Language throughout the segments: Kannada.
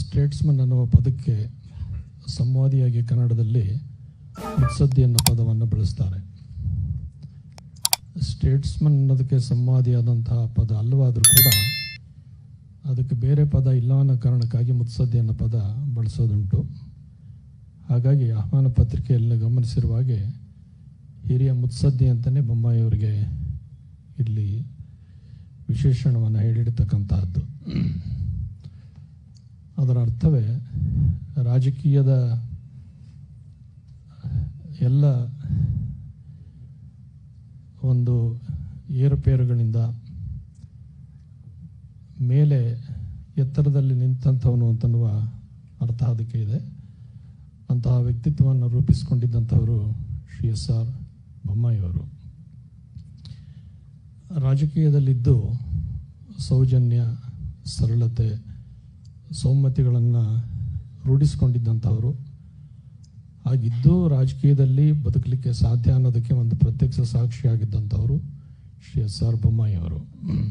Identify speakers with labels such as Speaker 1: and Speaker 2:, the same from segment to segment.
Speaker 1: ಸ್ಟೇಟ್ಸ್ಮನ್ ಅನ್ನುವ ಪದಕ್ಕೆ ಸಂವಾದಿಯಾಗಿ ಕನ್ನಡದಲ್ಲಿ ಮುತ್ಸದ್ದಿ ಅನ್ನೋ ಪದವನ್ನು ಬಳಸ್ತಾರೆ ಸ್ಟೇಟ್ಸ್ಮನ್ ಅನ್ನೋದಕ್ಕೆ ಸಂವಾದಿಯಾದಂತಹ ಪದ ಅಲ್ಲವಾದರೂ ಕೂಡ ಅದಕ್ಕೆ ಬೇರೆ ಪದ ಇಲ್ಲ ಅನ್ನೋ ಕಾರಣಕ್ಕಾಗಿ ಮುತ್ಸದ್ದಿ ಅನ್ನೋ ಪದ ಬಳಸೋದುಂಟು ಹಾಗಾಗಿ ಆಹ್ವಾನ ಪತ್ರಿಕೆಯಲ್ಲಿ ಗಮನಿಸಿರುವ ಹಾಗೆ ಹಿರಿಯ ಮುತ್ಸದ್ದಿ ಅಂತಲೇ ಬೊಮ್ಮಾಯಿಯವರಿಗೆ ಇಲ್ಲಿ ವಿಶೇಷಣವನ್ನು ಹೇಳಿರ್ತಕ್ಕಂತಹದ್ದು ಅದರ ಅರ್ಥವೇ ರಾಜಕೀಯದ ಎಲ್ಲ ಒಂದು ಏರುಪೇರುಗಳಿಂದ ಮೇಲೆ ಎತ್ತರದಲ್ಲಿ ನಿಂತಂಥವನು ಅಂತನ್ನುವ ಅರ್ಥ ಅದಕ್ಕೆ ಇದೆ ಅಂತಹ ವ್ಯಕ್ತಿತ್ವವನ್ನು ರೂಪಿಸಿಕೊಂಡಿದ್ದಂಥವರು ಶ್ರೀ ಎಸ್ ಆರ್ ಬೊಮ್ಮಾಯಿಯವರು ರಾಜಕೀಯದಲ್ಲಿದ್ದು ಸೌಜನ್ಯ ಸರಳತೆ ಸೌಮ್ಯತೆಗಳನ್ನು ರೂಢಿಸಿಕೊಂಡಿದ್ದಂಥವರು ಹಾಗಿದ್ದು ರಾಜಕೀಯದಲ್ಲಿ ಬದುಕಲಿಕ್ಕೆ ಸಾಧ್ಯ ಅನ್ನೋದಕ್ಕೆ ಒಂದು ಪ್ರತ್ಯಕ್ಷ ಸಾಕ್ಷಿಯಾಗಿದ್ದಂಥವರು ಶ್ರೀ ಎಸ್ ಆರ್ ಬೊಮ್ಮಾಯಿಯವರು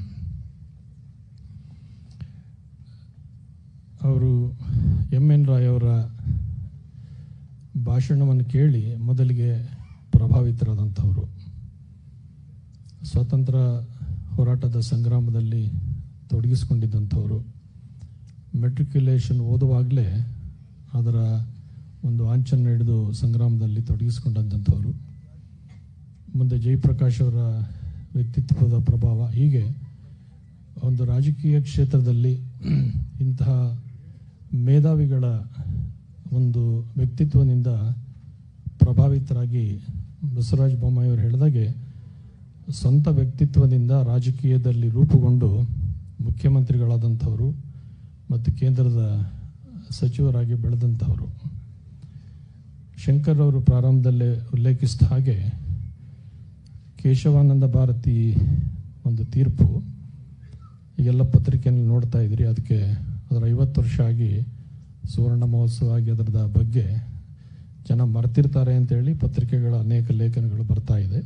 Speaker 1: ಅವರು ಎಂ ಎನ್ ರಾಯ್ ಅವರ ಭಾಷಣವನ್ನು ಕೇಳಿ ಮೊದಲಿಗೆ ಪ್ರಭಾವಿತರಾದಂಥವರು ಸ್ವಾತಂತ್ರ್ಯ ಹೋರಾಟದ ಸಂಗ್ರಾಮದಲ್ಲಿ ತೊಡಗಿಸಿಕೊಂಡಿದ್ದಂಥವರು ಮೆಟ್ರಿಕ್ಯುಲೇಷನ್ ಓದುವಾಗಲೇ ಅದರ ಒಂದು ಆಂಚನ ಹಿಡಿದು ಸಂಗ್ರಾಮದಲ್ಲಿ ತೊಡಗಿಸಿಕೊಂಡಂಥವರು ಮುಂದೆ ಜಯಪ್ರಕಾಶ್ ಅವರ ವ್ಯಕ್ತಿತ್ವದ ಪ್ರಭಾವ ಹೀಗೆ ಒಂದು ರಾಜಕೀಯ ಕ್ಷೇತ್ರದಲ್ಲಿ ಇಂತಹ ಮೇಧಾವಿಗಳ ಒಂದು ವ್ಯಕ್ತಿತ್ವದಿಂದ ಪ್ರಭಾವಿತರಾಗಿ ಬಸವರಾಜ ಬೊಮ್ಮಾಯಿಯವರು ಹೇಳಿದಾಗೆ ಸ್ವಂತ ವ್ಯಕ್ತಿತ್ವದಿಂದ ರಾಜಕೀಯದಲ್ಲಿ ರೂಪುಗೊಂಡು ಮುಖ್ಯಮಂತ್ರಿಗಳಾದಂಥವರು ಮತ್ತು ಕೇಂದ್ರದ ಸಚಿವರಾಗಿ ಬೆಳೆದಂಥವರು ಶಂಕರ್ ಅವರು ಪ್ರಾರಂಭದಲ್ಲೇ ಉಲ್ಲೇಖಿಸಿದ ಹಾಗೆ ಕೇಶವಾನಂದ ಭಾರತಿ ಒಂದು ತೀರ್ಪು ಈಗೆಲ್ಲ ಪತ್ರಿಕೆಯಲ್ಲಿ ನೋಡ್ತಾ ಇದ್ರಿ ಅದಕ್ಕೆ ಅದರ ಐವತ್ತು ವರ್ಷ ಆಗಿ ಸುವರ್ಣ ಮಹೋತ್ಸವ ಆಗಿ ಅದರದ ಬಗ್ಗೆ ಜನ ಮರ್ತಿರ್ತಾರೆ ಅಂತೇಳಿ ಪತ್ರಿಕೆಗಳ ಅನೇಕ ಲೇಖನಗಳು ಬರ್ತಾ ಇದೆ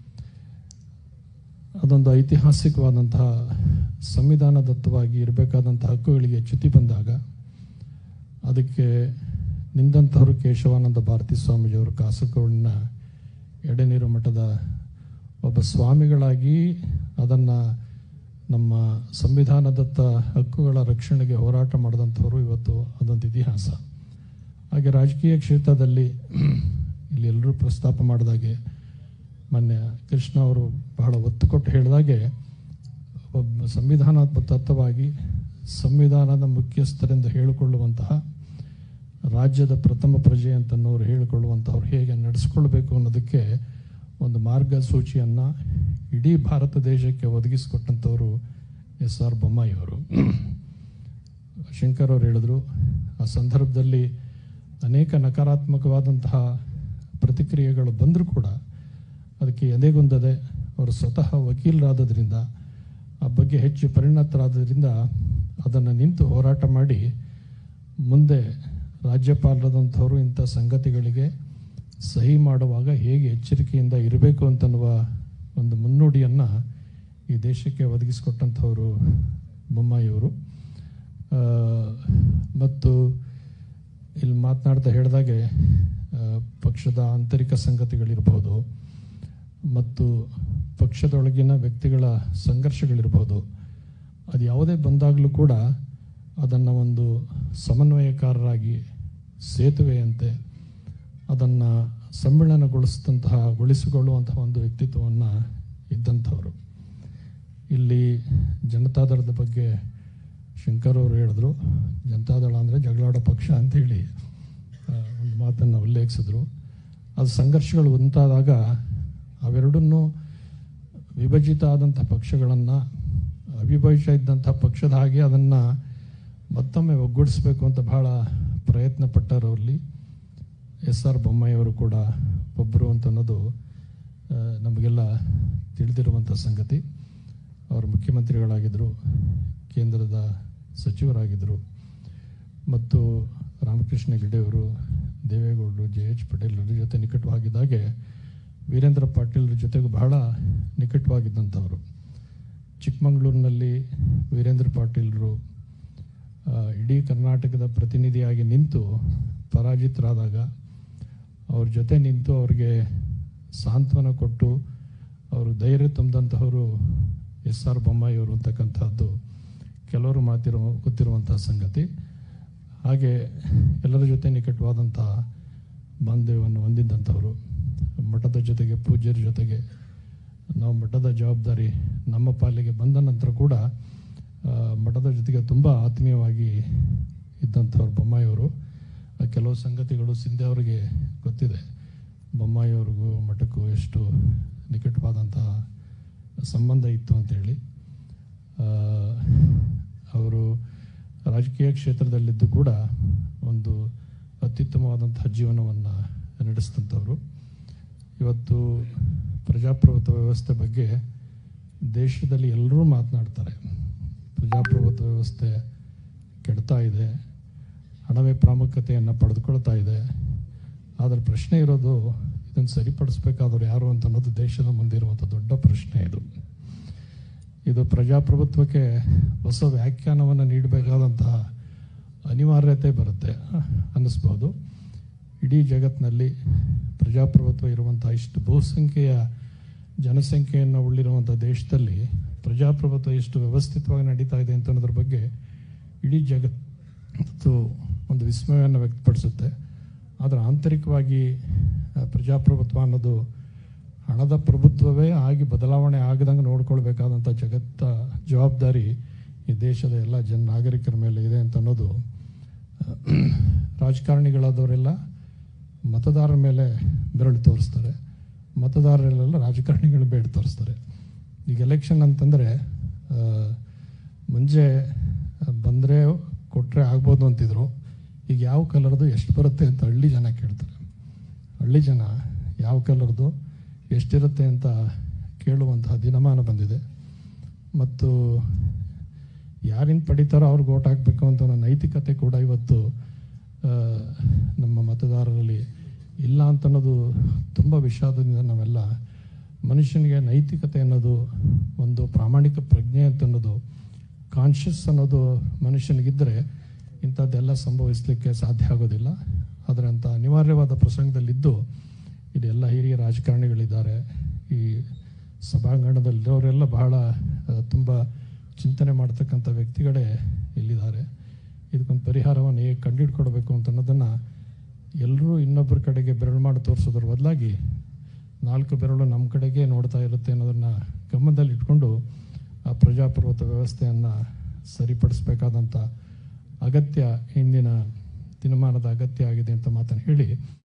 Speaker 1: ಅದೊಂದು ಐತಿಹಾಸಿಕವಾದಂತಹ ಸಂವಿಧಾನದತ್ತವಾಗಿ ಇರಬೇಕಾದಂಥ ಹಕ್ಕುಗಳಿಗೆ ಚ್ಯುತಿ ಬಂದಾಗ ಅದಕ್ಕೆ ನಿಂದಂಥವರು ಕೇಶವಾನಂದ ಭಾರತಿ ಸ್ವಾಮೀಜಿಯವರು ಕಾಸರಗೋಡಿನ ಎಡೆನೀರು ಮಠದ ಒಬ್ಬ ಸ್ವಾಮಿಗಳಾಗಿ ಅದನ್ನು ನಮ್ಮ ಸಂವಿಧಾನದತ್ತ ಹಕ್ಕುಗಳ ರಕ್ಷಣೆಗೆ ಹೋರಾಟ ಮಾಡಿದಂಥವರು ಇವತ್ತು ಅದೊಂದು ಇತಿಹಾಸ ಹಾಗೆ ರಾಜಕೀಯ ಕ್ಷೇತ್ರದಲ್ಲಿ ಇಲ್ಲಿ ಎಲ್ಲರೂ ಪ್ರಸ್ತಾಪ ಮಾಡಿದಾಗೆ ಮೊನ್ನೆ ಕೃಷ್ಣ ಅವರು ಬಹಳ ಒತ್ತು ಕೊಟ್ಟು ಹೇಳಿದಾಗೆ ಒಬ್ಬ ಸಂವಿಧಾನಾತ್ಮಕವಾಗಿ ಸಂವಿಧಾನದ ಮುಖ್ಯಸ್ಥರೆಂದು ಹೇಳಿಕೊಳ್ಳುವಂತಹ ರಾಜ್ಯದ ಪ್ರಥಮ ಪ್ರಜೆ ಅಂತನ್ನೋರು ಹೇಳಿಕೊಳ್ಳುವಂಥವ್ರು ಹೇಗೆ ನಡೆಸ್ಕೊಳ್ಬೇಕು ಅನ್ನೋದಕ್ಕೆ ಒಂದು ಮಾರ್ಗಸೂಚಿಯನ್ನು ಇಡೀ ಭಾರತ ದೇಶಕ್ಕೆ ಒದಗಿಸಿಕೊಟ್ಟಂಥವರು ಎಸ್ ಆರ್ ಬೊಮ್ಮಾಯಿಯವರು ಶಂಕರ್ ಅವರು ಹೇಳಿದ್ರು ಆ ಸಂದರ್ಭದಲ್ಲಿ ಅನೇಕ ನಕಾರಾತ್ಮಕವಾದಂತಹ ಪ್ರತಿಕ್ರಿಯೆಗಳು ಬಂದರೂ ಕೂಡ ಅದಕ್ಕೆ ಎದೆಗುಂದದೆ ಅವರು ಸ್ವತಃ ವಕೀಲರಾದದ್ರಿಂದ ಆ ಬಗ್ಗೆ ಹೆಚ್ಚು ಪರಿಣತರಾದದ್ರಿಂದ ಅದನ್ನು ನಿಂತು ಹೋರಾಟ ಮಾಡಿ ಮುಂದೆ ರಾಜ್ಯಪಾಲರಾದಂಥವರು ಇಂಥ ಸಂಗತಿಗಳಿಗೆ ಸಹಿ ಮಾಡುವಾಗ ಹೇಗೆ ಎಚ್ಚರಿಕೆಯಿಂದ ಇರಬೇಕು ಅಂತನ್ನುವ ಒಂದು ಮುನ್ನುಡಿಯನ್ನು ಈ ದೇಶಕ್ಕೆ ಒದಗಿಸಿಕೊಟ್ಟಂಥವರು ಬೊಮ್ಮಾಯಿಯವರು ಆ, ಮತ್ತು ಇಲ್ಲಿ ಮಾತನಾಡ್ತಾ ಹೇಳಿದಾಗೆ ಆ, ಪಕ್ಷದ ಆಂತರಿಕ ಸಂಗತಿಗಳಿರ್ಬೋದು ಮತ್ತು ಪಕ್ಷದೊಳಗಿನ ವ್ಯಕ್ತಿಗಳ ಸಂಘರ್ಷಗಳಿರ್ಬೋದು ಅದು ಯಾವುದೇ ಬಂದಾಗಲೂ ಕೂಡ ಅದನ್ನು ಒಂದು ಸಮನ್ವಯಕಾರರಾಗಿ ಸೇತುವೆಯಂತೆ ಅದನ್ನು ಸಮ್ಮಿಳನಗೊಳಿಸಿದಂತಹ ಗೊಳಿಸಿಕೊಳ್ಳುವಂತಹ ಒಂದು ವ್ಯಕ್ತಿತ್ವವನ್ನು ಇದ್ದಂಥವರು ಇಲ್ಲಿ ಜನತಾದಳದ ಬಗ್ಗೆ ಶಂಕರ್ ಅವರು ಹೇಳಿದ್ರು ಜನತಾದಳ ಅಂದರೆ ಜಗಳಾಡೋ ಪಕ್ಷ ಅಂತೇಳಿ ಆ, ಒಂದು ಮಾತನ್ನು ಉಲ್ಲೇಖಿಸಿದ್ರು ಅದು ಸಂಘರ್ಷಗಳು ಉಂಟಾದಾಗ ಅವೆರಡನ್ನೂ ವಿಭಜಿತ ಆದಂಥ ಪಕ್ಷಗಳನ್ನು ಅವಿಭಜಿತ ಇದ್ದಂಥ ಪಕ್ಷದ ಹಾಗೆ ಅದನ್ನು ಮತ್ತೊಮ್ಮೆ ಒಗ್ಗೂಡಿಸಬೇಕು ಅಂತ ಬಹಳ ಪ್ರಯತ್ನ ಪಟ್ಟರು ಅವರಲ್ಲಿ ಎಸ್ ಆರ್ ಬೊಮ್ಮಾಯಿಯವರು ಕೂಡ ಒಬ್ಬರು ಅಂತ ಅನ್ನೋದು ಆ, ನಮಗೆಲ್ಲ ತಿಳಿದಿರುವಂಥ ಸಂಗತಿ ಅವರು ಮುಖ್ಯಮಂತ್ರಿಗಳಾಗಿದ್ದರು ಕೇಂದ್ರದ ಸಚಿವರಾಗಿದ್ದರು ಮತ್ತು ರಾಮಕೃಷ್ಣ ಹೆಗಡೆಯವರು ದೇವೇಗೌಡರು ಜೆ ಎಚ್ ಪಟೇಲರ ಜೊತೆ ನಿಕಟವಾಗಿದ್ದಾಗೆ ವೀರೇಂದ್ರ ಪಾಟೀಲ್ರ ಜೊತೆಗೂ ಬಹಳ ನಿಕಟವಾಗಿದ್ದಂಥವರು ಚಿಕ್ಕಮಗಳೂರಿನಲ್ಲಿ ವೀರೇಂದ್ರ ಪಾಟೀಲರು ಆ, ಇಡೀ ಕರ್ನಾಟಕದ ಪ್ರತಿನಿಧಿಯಾಗಿ ನಿಂತು ಪರಾಜಿತರಾದಾಗ ಅವ್ರ ಜೊತೆ ನಿಂತು ಅವ್ರಿಗೆ ಸಾಂತ್ವನ ಕೊಟ್ಟು ಅವರು ಧೈರ್ಯ ತುಂಬಿದಂತಹವರು ಎಸ್ ಆರ್ ಬೊಮ್ಮಾಯಿಯವರು ಅಂತಕ್ಕಂಥದ್ದು ಕೆಲವರು ಮಾತಿರೋ ಗೊತ್ತಿರುವಂತಹ ಸಂಗತಿ ಹಾಗೆ ಎಲ್ಲರ ಜೊತೆ ನಿಕಟವಾದಂಥ ಬಾಂಧವ್ಯವನ್ನು ಹೊಂದಿದ್ದಂಥವರು ಮಠದ ಜೊತೆಗೆ ಪೂಜ್ಯರ ಜೊತೆಗೆ ನಾವು ಮಠದ ಜವಾಬ್ದಾರಿ ನಮ್ಮ ಪಾಲಿಗೆ ಬಂದ ನಂತರ ಕೂಡ ಆ, ಮಠದ ಜೊತೆಗೆ ತುಂಬ ಆತ್ಮೀಯವಾಗಿ ಇದ್ದಂಥವ್ರು ಬೊಮ್ಮಾಯಿಯವರು ಆ ಕೆಲವು ಸಂಗತಿಗಳು ಸಿಂಧೆ ಅವರಿಗೆ ಗೊತ್ತಿದೆ ಬೊಮ್ಮಾಯಿಯವ್ರಿಗೂ ಮಠಕ್ಕೂ ಎಷ್ಟು ನಿಕಟವಾದಂತಹ ಸಂಬಂಧ ಇತ್ತು ಅಂತೇಳಿ ಆ, ಅವರು ರಾಜಕೀಯ ಕ್ಷೇತ್ರದಲ್ಲಿದ್ದು ಕೂಡ ಒಂದು ಅತ್ಯುತ್ತಮವಾದಂತಹ ಜೀವನವನ್ನು ನಡೆಸಿದಂಥವ್ರು ಇವತ್ತು ಪ್ರಜಾಪ್ರಭುತ್ವ ವ್ಯವಸ್ಥೆ ಬಗ್ಗೆ ದೇಶದಲ್ಲಿ ಎಲ್ಲರೂ ಮಾತನಾಡ್ತಾರೆ ಪ್ರಜಾಪ್ರಭುತ್ವ ವ್ಯವಸ್ಥೆ ಕೆಡ್ತಾ ಇದೆ ಹಣವೇ ಪ್ರಾಮುಖ್ಯತೆಯನ್ನು ಪಡೆದುಕೊಳ್ತಾ ಇದೆ ಆದರೆ ಪ್ರಶ್ನೆ ಇರೋದು ಇದನ್ನು ಸರಿಪಡಿಸ್ಬೇಕಾದವ್ರು ಯಾರು ಅಂತ ಅನ್ನೋದು ದೇಶದ ಮುಂದೆ ಇರುವಂಥ ದೊಡ್ಡ ಪ್ರಶ್ನೆ ಇದು ಇದು ಪ್ರಜಾಪ್ರಭುತ್ವಕ್ಕೆ ಹೊಸ ವ್ಯಾಖ್ಯಾನವನ್ನು ನೀಡಬೇಕಾದಂತಹ ಅನಿವಾರ್ಯತೆ ಬರುತ್ತೆ ಅನ್ನಿಸ್ಬೋದು ಇಡೀ ಜಗತ್ತಿನಲ್ಲಿ ಪ್ರಜಾಪ್ರಭುತ್ವ ಇರುವಂಥ ಇಷ್ಟು ಬಹುಸಂಖ್ಯೆಯ ಜನಸಂಖ್ಯೆಯನ್ನು ಉಳ್ಳಿರುವಂಥ ದೇಶದಲ್ಲಿ ಪ್ರಜಾಪ್ರಭುತ್ವ ಎಷ್ಟು ವ್ಯವಸ್ಥಿತವಾಗಿ ನಡೀತಾ ಇದೆ ಅಂತ ಅನ್ನೋದ್ರ ಬಗ್ಗೆ ಇಡೀ ಜಗತ್ತು ಒಂದು ವಿಸ್ಮಯವನ್ನು ವ್ಯಕ್ತಪಡಿಸುತ್ತೆ ಆದರೆ ಆಂತರಿಕವಾಗಿ ಆ, ಪ್ರಜಾಪ್ರಭುತ್ವ ಅನ್ನೋದು ಹಣದ ಪ್ರಭುತ್ವವೇ ಆಗಿ ಬದಲಾವಣೆ ಆಗದಂಗೆ ನೋಡ್ಕೊಳ್ಬೇಕಾದಂಥ ಜಗತ್ತ ಜವಾಬ್ದಾರಿ ಈ ದೇಶದ ಎಲ್ಲ ಜನ ನಾಗರಿಕರ ಮೇಲೆ ಇದೆ ಅಂತ ಅನ್ನೋದು ಆ, ರಾಜಕಾರಣಿಗಳಾದವರೆಲ್ಲ ಮತದಾರರ ಮೇಲೆ ಬೆರಳು ತೋರಿಸ್ತಾರೆ ಮತದಾರರೆಲ್ಲ ರಾಜಕಾರಣಿಗಳು ಬೇಡ ತೋರಿಸ್ತಾರೆ ಈಗ ಎಲೆಕ್ಷನ್ ಅಂತಂದರೆ ಮುಂಚೆ ಬಂದರೆ ಕೊಟ್ಟರೆ ಆಗ್ಬೋದು ಅಂತಿದ್ರು ಈಗ ಯಾವ ಕಲರ್ದು ಎಷ್ಟು ಬರುತ್ತೆ ಅಂತ ಹಳ್ಳಿ ಜನ ಕೇಳ್ತಾರೆ ಹಳ್ಳಿ ಜನ ಯಾವ ಕಲರ್ದು ಎಷ್ಟಿರುತ್ತೆ ಅಂತ ಕೇಳುವಂತಹ ದಿನಮಾನ ಬಂದಿದೆ ಮತ್ತು ಯಾರಿಂದ ಪಡಿತಾರೋ ಅವ್ರಿಗೆ ಓಟ್ ಹಾಕಬೇಕು ಅಂತ ಅನ್ನೋ ನೈತಿಕತೆ ಕೂಡ ಇವತ್ತು ಆ, ನಮ್ಮ ಮತದಾರರಲ್ಲಿ ಇಲ್ಲ ಅಂತ ಅನ್ನೋದು ತುಂಬ ವಿಷಾದದಿಂದ ನಾವೆಲ್ಲ ಮನುಷ್ಯನಿಗೆ ನೈತಿಕತೆ ಅನ್ನೋದು ಒಂದು ಪ್ರಾಮಾಣಿಕ ಪ್ರಜ್ಞೆ ಅಂತ ಅನ್ನೋದು ಕಾನ್ಷಿಯಸ್ ಅನ್ನೋದು ಮನುಷ್ಯನಿಗಿದ್ದರೆ ಇಂಥದ್ದೆಲ್ಲ ಸಂಭವಿಸಲಿಕ್ಕೆ ಸಾಧ್ಯ ಆಗೋದಿಲ್ಲ ಆದರೆ ಅಂಥ ಅನಿವಾರ್ಯವಾದ ಪ್ರಸಂಗದಲ್ಲಿದ್ದು ಇಲ್ಲಿ ಎಲ್ಲ ಹಿರಿಯ ರಾಜಕಾರಣಿಗಳಿದ್ದಾರೆ ಈ ಸಭಾಂಗಣದಲ್ಲಿರೋರೆಲ್ಲ ಬಹಳ ತುಂಬ ಚಿಂತನೆ ಮಾಡ್ತಕ್ಕಂಥ ವ್ಯಕ್ತಿಗಳೇ ಇಲ್ಲಿದ್ದಾರೆ ಇದಕ್ಕೊಂದು ಪರಿಹಾರವನ್ನು ಹೇಗೆ ಕಂಡುಹಿಡ್ಕೊಡ್ಬೇಕು ಅಂತ ಅನ್ನೋದನ್ನು ಎಲ್ಲರೂ ಇನ್ನೊಬ್ಬರ ಕಡೆಗೆ ಬೆರಳು ಮಾಡಿ ತೋರಿಸೋದ್ರ ಬದಲಾಗಿ ನಾಲ್ಕು ಬೆರಳು ನಮ್ಮ ಕಡೆಗೆ ನೋಡ್ತಾ ಇರುತ್ತೆ ಅನ್ನೋದನ್ನು ಗಮನದಲ್ಲಿ ಇಟ್ಕೊಂಡು ಆ ಪ್ರಜಾಪ್ರಭುತ್ವ ವ್ಯವಸ್ಥೆಯನ್ನು ಸರಿಪಡಿಸಬೇಕಾದಂಥ ಅಗತ್ಯ ಇಂದಿನ ದಿನಮಾನದ ಅಗತ್ಯ ಆಗಿದೆ ಅಂತ ಮಾತನ್ನು ಹೇಳಿ